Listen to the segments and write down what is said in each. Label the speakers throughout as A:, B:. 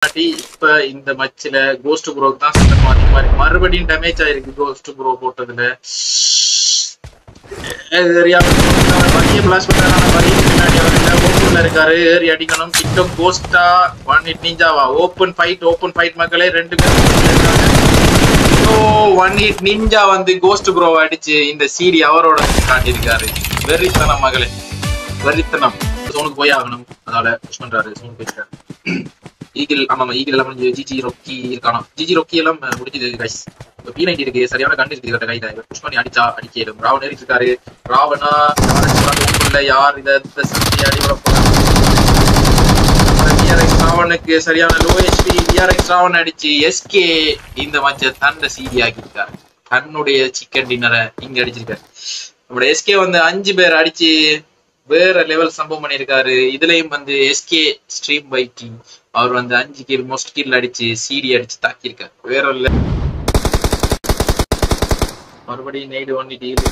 A: இல்லாட்டி இப்ப இந்த மச்சில கோஸ்ட் ப்ரோக்கு தான் சந்தர்ப்பம் அதிகமா இருக்கு மறுபடியும் டேமேஜ் ஆயிருக்கு கோஸ்ட் ப்ரோ போட்டதுல வண்டியை பிளாஸ் பண்றாங்க வண்டிக்கு பின்னாடி அவர்கிட்ட ஓப்பன்ல இருக்காரு ஏறி அடிக்கணும் டிக்டாக் கோஸ்டா ஒன் ஹிட் நிஞ்சாவா ஓப்பன் ஃபைட் ஓப்பன் ஃபைட் மக்களே ரெண்டு பேரும் ஒன் ஹிட் நிஞ்சா வந்து கோஸ்ட் ப்ரோ அடிச்சு இந்த சிடி அவரோட காட்டியிருக்காரு வெறித்தனம் மகளே வெறித்தனம் சோனுக்கு போய் ஆகணும் அதனால புஷ் பண்றாரு சோனு போயிருக்காரு ஈகிள் ஆமா ஈகிள் எல்லாம் முடிஞ்சு ஜிஜி ரொக்கி இருக்கானா ஜிஜி ரொக்கி எல்லாம் முடிஞ்சது கைஸ் பி நைன்டி இருக்கு சரியான கண்டு இருக்கு இவர்கிட்ட கையில புஷ் பண்ணி அடிச்சா அடிக்கலும் ராவன் ஏறிட்டு இருக்காரு ராவனா யார் யார் இதை சந்தி அடி விட டிஆர்எக்ஸ் ராவனுக்கு சரியான லோ ஹெச்பி டிஆர்எக்ஸ் ராவன் அடிச்சு எஸ்கே இந்த மச்ச தன்னை சீடி ஆக்கியிருக்காரு தன்னுடைய சிக்கன் டின்னரை இங்க அடிச்சிருக்காரு நம்மளோட எஸ்கே வந்து அஞ்சு பேர் அடிச்சு வேற லெவல் சம்பவம் பண்ணியிருக்காரு இதுலயும் வந்து எஸ்கே ஸ்ட்ரீம் பைக்கிங் அவர் வந்து அஞ்சு கீழ் மோஸ்ட் கீழ் அடிச்சு சீடி அடிச்சு தாக்கியிருக்காரு வேற இல்ல மறுபடியும் நைடு ஒன் டீல்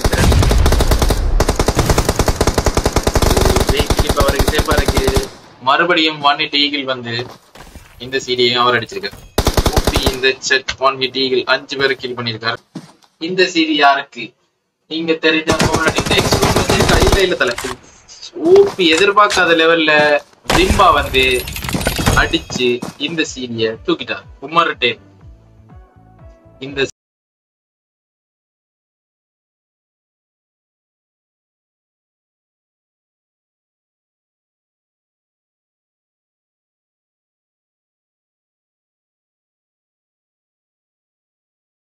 A: அவருக்கு சேஃபா இருக்கு மறுபடியும் ஒன் ஹிட் ஈகிள் வந்து இந்த சீடியையும் அவர் அடிச்சிருக்காரு ஓபி இந்த செட் ஒன் ஹிட் ஈகிள் அஞ்சு பேரை கில் பண்ணியிருக்காரு இந்த சீடி யாருக்கு நீங்க தெரிஞ்ச இந்த எக்ஸ்பீரியன்ஸ் இல்ல இல்ல தலை ஓபி எதிர்பார்க்காத லெவல்ல ஜிம்பா வந்து அடிச்சு இந்த சீடிய தூக்கிட்டார் உமர் டேன் இந்த